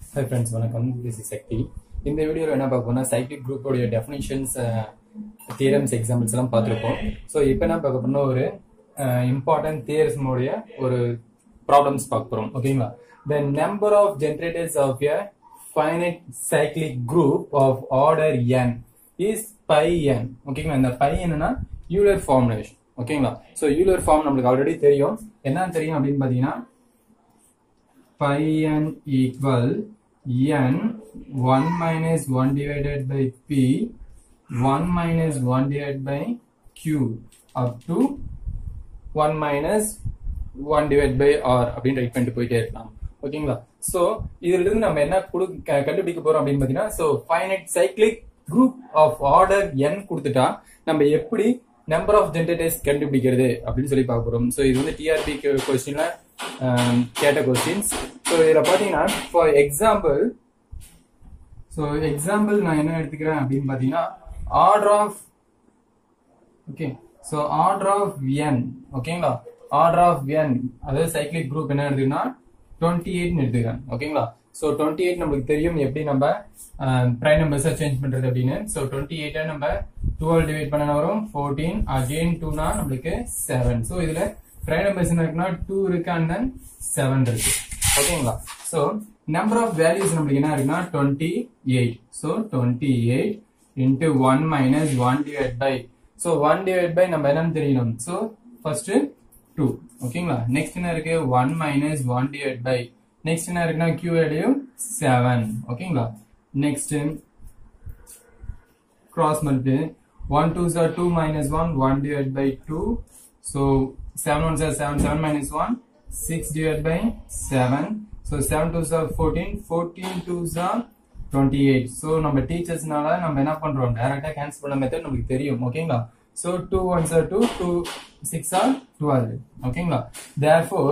hi friends வணக்கம் this is Shakti இந்த வீடியோவில் என்ன பார்க்க போனால் சைக்ளிக் குரூப்போடைய டெஃபினிஷன்ஸ் தியரம்ஸ் எக்ஸாம்பிள்ஸ் எல்லாம் பார்த்துருப்போம் ஸோ இப்போ என்ன பார்க்க போனால் ஒரு இம்பார்ட்டன்ட் தியரம்ஸோடைய ஒரு ப்ராப்ளம்ஸ் பார்க்க போகிறோம் ஓகேங்களா the number of generators of a finite cyclic group of order n is phi n ஓகேங்களா இந்த பை என்னன்னா யூலர் ஃபார்முலேஷன் ஓகேங்களா ஸோ யூலர் ஃபார்ம் நம்மளுக்கு ஆல்ரெடி தெரியும் என்னன்னு தெரியும் அப்படின்னு பார்த்தீங்கன்னா pi n equal n 1 minus 1 divided by p 1 minus 1 divided by q up to 1 minus 1 divided by r அப்படின்னு ரைட் பண்ணிட்டு போயிட்டே இருக்கலாம் ஓகேங்களா சோ இதுல இருந்து நம்ம என்ன குடு- க- கண்டுபிடிக்க போறோம் அப்படின்னு பாத்தீங்கன்னா so finite cyclic group of order n கொடுத்துட்டா நம்ம எப்படி நம்பர் ஆஃப் ஜென்ரேட்டர்ஸ் கண்டுபிடிக்கிறது அப்படின்னு சொல்லி பார்க்க போறோம் சோ இது வந்து டிஆர்பி கொஸ்டின்ல கேட்ட கொஸ்டின்ஸ் ஸோ இதுல பாத்தீங்கன்னா ஃபார் எக்ஸாம்பிள் ஸோ எக்ஸாம்பிள் நான் என்ன எடுத்துக்கிறேன் அப்படின்னு பாத்தீங்கன்னா order of okay so order of n ஓகேங்களா ஆர்டர் ஆஃப் என் அதாவது சைக்ளிக் குரூப் என்ன எடுத்துக்கன்னா டுவெண்ட்டி எயிட்னு எடுத்துக்கிறேன் ஓகேங்களா ஸோ டுவெண்ட்டி எயிட் நம்மளுக்கு தெரியும் எப்படி நம்ம ப்ரைம் நம்பர்ஸை சேஞ்ச் பண்றது அப்படின்னு ஸோ டுவெண்ட்டி எயிட்டை நம்ம டுவெல் டிவைட் பண்ண வரும் ஃபோர்டீன் அகெயின் டூனா நம்மளுக்கு செவன் ஸோ இதுல ப்ரைம் நம்பர்ஸ் என்ன இருக்குன்னா டூ இருக்கு அண்ட் தென் செவன் இருக்கு ஓகேங்களா ஸோ நம்பர் ஆஃப் வேல்யூஸ் நம்மளுக்கு என்ன இருக்குன்னா twenty eight so twenty eight into one minus one divide by so one divide by நம்ம என்னன்னு தெரியணும் ஸோ ஃபர்ஸ்ட் டூ ஓகேங்களா நெக்ஸ்ட் என்ன இருக்கு one minus one divide by next என்ன இருக்குன்னா கியூ வேல்யூ செவன் ஓகேங்களா next cross multiply 1 2s are 2 minus 1 1 divided by 2 so 7 ones are 7 7 minus 1 6 divided by 7 so 7 2s are 14 14 2s are 28 so நம்ம டீச்சர்ஸ்னால நம்ம என்ன பண்றோம் டைரக்டா கேன்சல் பண்ண மெத்தட் நமக்கு தெரியும் ஓகேங்களா so 2 ones are 2 2 6 are 12 ஓகேங்களா therefore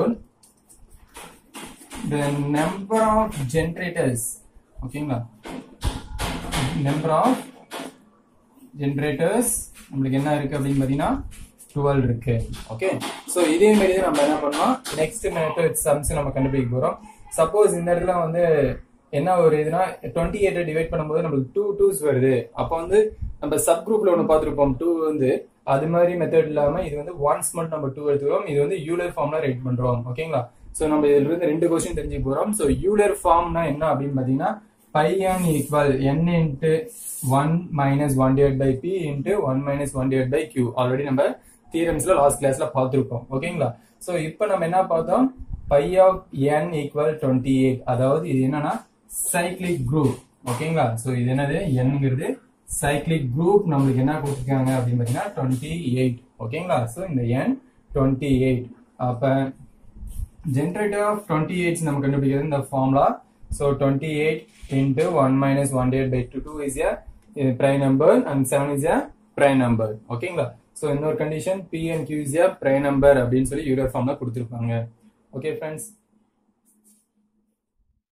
the number of generators ஓகேங்களா number of ஜென்ரேட்டர்ஸ் நம்மளுக்கு என்ன இருக்கு அப்படின்னு பாத்தீங்கன்னா டுவெல் இருக்கு ஓகே சோ இதே மாதிரி தான் நம்ம என்ன பண்ணலாம் நெக்ஸ்ட் மெத்தட் சம்ஸ் நம்ம கண்டுபிடிக்க போறோம் சப்போஸ் இந்த இடத்துல வந்து என்ன ஒரு இதுனா டுவெண்ட்டி எயிட் டிவைட் பண்ணும்போது நம்மளுக்கு டூ டூஸ் வருது அப்போ வந்து நம்ம சப் குரூப்ல ஒன்று பார்த்துருப்போம் டூ வந்து அது மாதிரி மெத்தட் இல்லாம இது வந்து ஒன்ஸ் மட்டும் நம்ம டூ எடுத்துக்கிறோம் இது வந்து யூலர் ஃபார்ம்ல ரைட் பண்றோம் ஓகேங்களா சோ நம்ம இதுல இருந்து ரெண்டு கொஸ்டின் தெரிஞ்சுக்க போறோம் சோ யூலர் ஃபார்ம்னா என்ன அப்படின்னு பாத்தீங்கன்னா pi n equal n into 1 minus 1 divided by p into 1 minus 1 divided by q already நம்ம தியரம்ஸ்ல லாஸ்ட் கிளாஸ்ல பார்த்திருப்போம் ஓகேங்களா சோ இப்போ நம்ம என்ன பார்த்தோம் pi of n equal 28 அதாவது இது என்னன்னா சைக்ளிக் குரூப் ஓகேங்களா சோ இது என்னது nங்கிறது சைக்ளிக் குரூப் நம்மளுக்கு என்ன கொடுத்துருக்காங்க அப்படின்னு பாத்தீங்கன்னா 28 ஓகேங்களா சோ இந்த n 28 அப்ப generator of 28 நம்ம கண்டுபிடிக்கிறது இந்த formula so 28 into 1 minus 1 divided by 2 2 is a uh, prime number and 7 is a prime number ஓகேங்களா so இன்னொரு condition p and q is a prime number அப்படின்னு சொல்லி யூலர் ஃபார்ம்ல கொடுத்திருப்பாங்க ஓகே ஃப்ரெண்ட்ஸ்